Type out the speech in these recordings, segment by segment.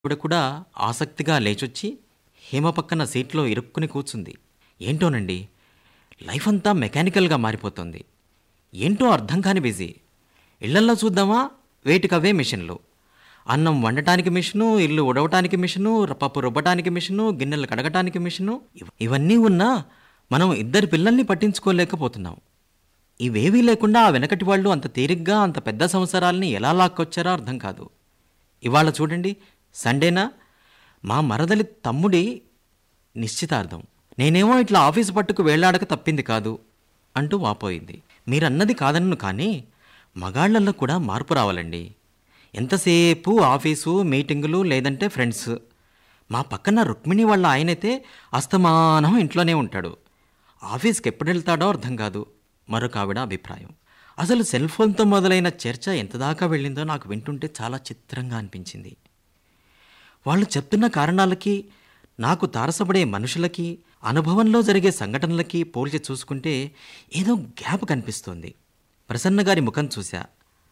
ఆవిడ కూడా ఆసక్తిగా లేచొచ్చి హేమ పక్కన సీట్లో ఇరుక్కుని కూర్చుంది ఏంటోనండి లైఫ్ అంతా మెకానికల్గా మారిపోతుంది ఏంటో అర్థం కాని బిజీ ఇళ్లల్లో చూద్దామా వేటికవే మిషన్లు అన్నం వండటానికి మిషను ఇల్లు ఉడవటానికి మిషను పప్పు రుబ్బటానికి మిషను గిన్నెలు కడగటానికి మిషను ఇవ- ఇవన్నీ ఉన్నా మనం ఇద్దరి పిల్లల్ని పట్టించుకోలేకపోతున్నాం ఇవేవీ లేకుండా ఆ వెనకటి వాళ్ళు అంత తేలిగ్గా అంత పెద్ద సంవత్సరాల్ని ఎలా లాక్కొచ్చారో అర్థం కాదు ఇవాళ చూడండి సండేనా మా మరదలి తమ్ముడి నిశ్చితార్థం నేనేమో ఇట్లా ఆఫీసు పట్టుకు వేళ్లాడక తప్పింది కాదు అంటూ వాపోయింది మీరన్నది కాదన్ను కానీ మగాళ్లలో కూడా మార్పు రావాలండి ఎంతసేపు ఆఫీసు మీటింగులు లేదంటే ఫ్రెండ్స్ మా పక్కన రుక్మిణి వాళ్ళ ఆయనైతే అస్తమానం ఇంట్లోనే ఉంటాడు ఆఫీస్కి ఎప్పుడు వెళ్తాడో అర్థం కాదు మరొక ఆవిడ అభిప్రాయం అసలు సెల్ ఫోన్తో మొదలైన చర్చ ఎంత దాకా వెళ్ళిందో నాకు వింటుంటే చాలా చిత్రంగా అనిపించింది వాళ్ళు చెప్తున్న కారణాలకి నాకు తారసపడే మనుషులకి అనుభవంలో జరిగే సంఘటనలకి పోల్చి చూసుకుంటే ఏదో గ్యాప్ కనిపిస్తోంది ప్రసన్న గారి ముఖం చూశా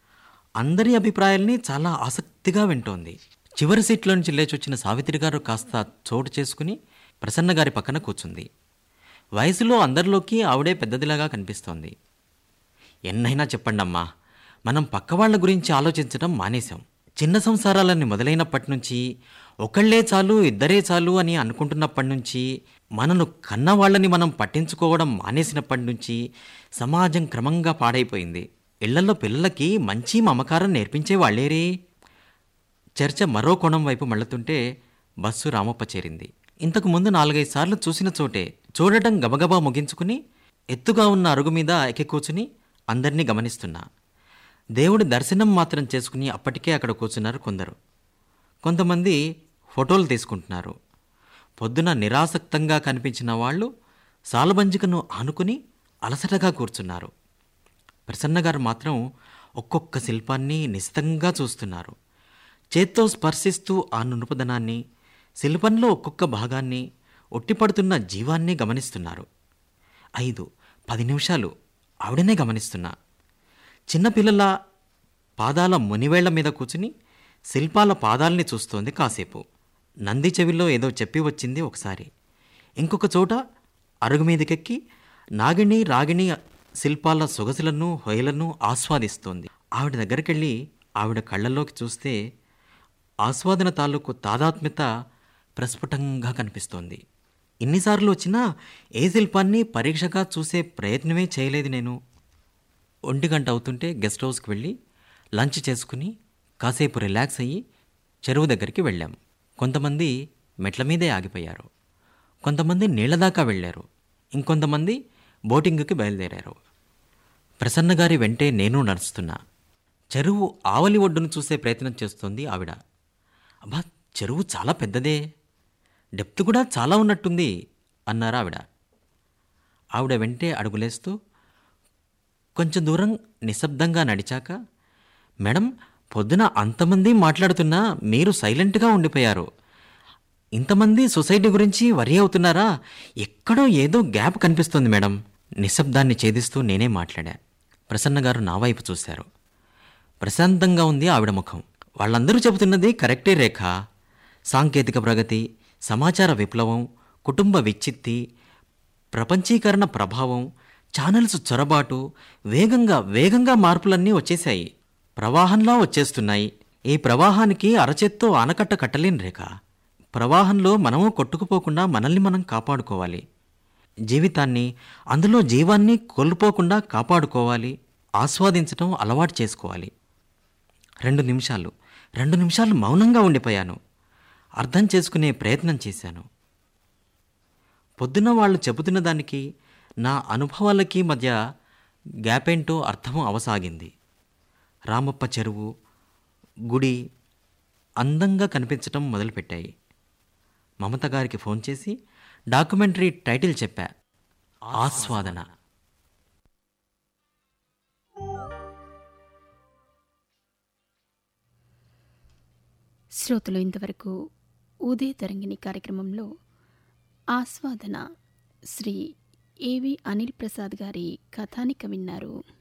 అందరి అభిప్రాయాల్ని చాలా ఆసక్తిగా వింటోంది చివరి సీట్లో నుంచి లేచొచ్చిన సావిత్రి గారు కాస్త చోటు చేసుకుని ప్రసన్న గారి పక్కన కూర్చుంది వయసులో అందరిలోకి ఆవిడే పెద్దదిలాగా కనిపిస్తోంది ఎన్నైనా చెప్పండమ్మా మనం పక్కవాళ్ల గురించి ఆలోచించడం మానేశాం చిన్న సంసారాలని మొదలైనప్పటి నుంచి ఒకళ్ళే చాలు ఇద్దరే చాలు అని అనుకుంటున్నప్పటి నుంచి మనను కన్నవాళ్ళని మనం పట్టించుకోవడం మానేసినప్పటి నుంచి సమాజం క్రమంగా పాడైపోయింది ఇళ్లలో పిల్లలకి మంచి మమకారం నేర్పించే వాళ్ళేరే చర్చ మరో కోణం వైపు మళ్ళుతుంటే బస్సు రామప్ప చేరింది ఇంతకు ముందు నాలుగైదు సార్లు చూసిన చోటే చూడటం గబగబా ముగించుకుని ఎత్తుగా ఉన్న అరుగు మీద ఎక్కి కూర్చుని అందరినీ గమనిస్తున్నా దేవుడి దర్శనం మాత్రం చేసుకుని అప్పటికే అక్కడ కూర్చున్నారు కొందరు కొంతమంది ఫోటోలు తీసుకుంటున్నారు పొద్దున నిరాసక్తంగా కనిపించిన వాళ్ళు సాలబంజికను ఆనుకుని అలసటగా కూర్చున్నారు ప్రసన్న గారు మాత్రం ఒక్కొక్క శిల్పాన్ని నిశితంగా చూస్తున్నారు చేత్తో స్పర్శిస్తూ ఆ నునుపుదనాన్ని శిల్పంలో ఒక్కొక్క భాగాన్ని ఒట్టిపడుతున్న జీవాన్ని గమనిస్తున్నారు ఐదు పది నిమిషాలు ఆవిడనే గమనిస్తున్నా చిన్నపిల్లల పాదాల మునివేళ్ల మీద కూర్చుని శిల్పాల పాదాల్ని చూస్తోంది కాసేపు నంది చెవిలో ఏదో చెప్పి వచ్చింది ఒకసారి ఇంకొక చోట అరుగు మీదకెక్కి నాగిణి రాగిణి శిల్పాల సొగసులను హొయలను ఆస్వాదిస్తోంది ఆవిడ దగ్గరికెళ్ళి ఆవిడ కళ్ళల్లోకి చూస్తే ఆస్వాదన తాలూకు తాదాత్మ్యత ప్రస్ఫుటంగా కనిపిస్తోంది ఇన్నిసార్లు వచ్చినా ఏ శిల్పాన్ని పరీక్షగా చూసే ప్రయత్నమే చేయలేదు నేను ఒంటి గంట అవుతుంటే గెస్ట్ హౌస్కి వెళ్ళి లంచ్ చేసుకుని కాసేపు రిలాక్స్ అయ్యి చెరువు దగ్గరికి వెళ్ళాం కొంతమంది మెట్ల మీదే ఆగిపోయారు కొంతమంది నీళ్ల దాకా వెళ్ళారు ఇంకొంతమంది బోటింగ్కి బయలుదేరారు ప్రసన్న గారి వెంటే నేను నడుస్తున్నా చెరువు ఆవలి ఒడ్డును చూసే ప్రయత్నం చేస్తోంది ఆవిడ అబ్బా చెరువు చాలా పెద్దదే డెప్త్ కూడా చాలా ఉన్నట్టుంది అన్నారు ఆవిడ ఆవిడ వెంటే అడుగులేస్తూ కొంచెం దూరం నిశ్శబ్దంగా నడిచాక మేడం పొద్దున అంతమంది మాట్లాడుతున్నా మీరు సైలెంట్గా ఉండిపోయారు ఇంతమంది సొసైటీ గురించి వరి అవుతున్నారా ఎక్కడో ఏదో గ్యాప్ కనిపిస్తుంది మేడం నిశ్శబ్దాన్ని ఛేదిస్తూ నేనే మాట్లాడా ప్రసన్న గారు నా వైపు చూశారు ప్రశాంతంగా ఉంది ఆవిడ ముఖం వాళ్ళందరూ చెబుతున్నది కరెక్టే రేఖ సాంకేతిక ప్రగతి సమాచార విప్లవం కుటుంబ విచ్చిత్తి ప్రపంచీకరణ ప్రభావం ఛానల్స్ చొరబాటు వేగంగా వేగంగా మార్పులన్నీ వచ్చేశాయి ప్రవాహంలా వచ్చేస్తున్నాయి ఈ ప్రవాహానికి అరచేత్తో ఆనకట్ట కట్టలేని రేఖ ప్రవాహంలో మనము కొట్టుకుపోకుండా మనల్ని మనం కాపాడుకోవాలి జీవితాన్ని అందులో జీవాన్ని కోల్పోకుండా కాపాడుకోవాలి ఆస్వాదించడం అలవాటు చేసుకోవాలి రెండు నిమిషాలు రెండు నిమిషాలు మౌనంగా ఉండిపోయాను అర్థం చేసుకునే ప్రయత్నం చేశాను పొద్దున వాళ్ళు చెబుతున్న దానికి నా అనుభవాలకి మధ్య గ్యాప్ ఏంటో అర్థం అవసాగింది రామప్ప చెరువు గుడి అందంగా కనిపించటం మొదలుపెట్టాయి మమత గారికి ఫోన్ చేసి డాక్యుమెంటరీ టైటిల్ చెప్పా ఆస్వాదన శ్రోతలు ఇంతవరకు ఉదయ తరంగిణి కార్యక్రమంలో ఆస్వాదన శ్రీ ఏవి అనిల్ ప్రసాద్ గారి కథానిక విన్నారు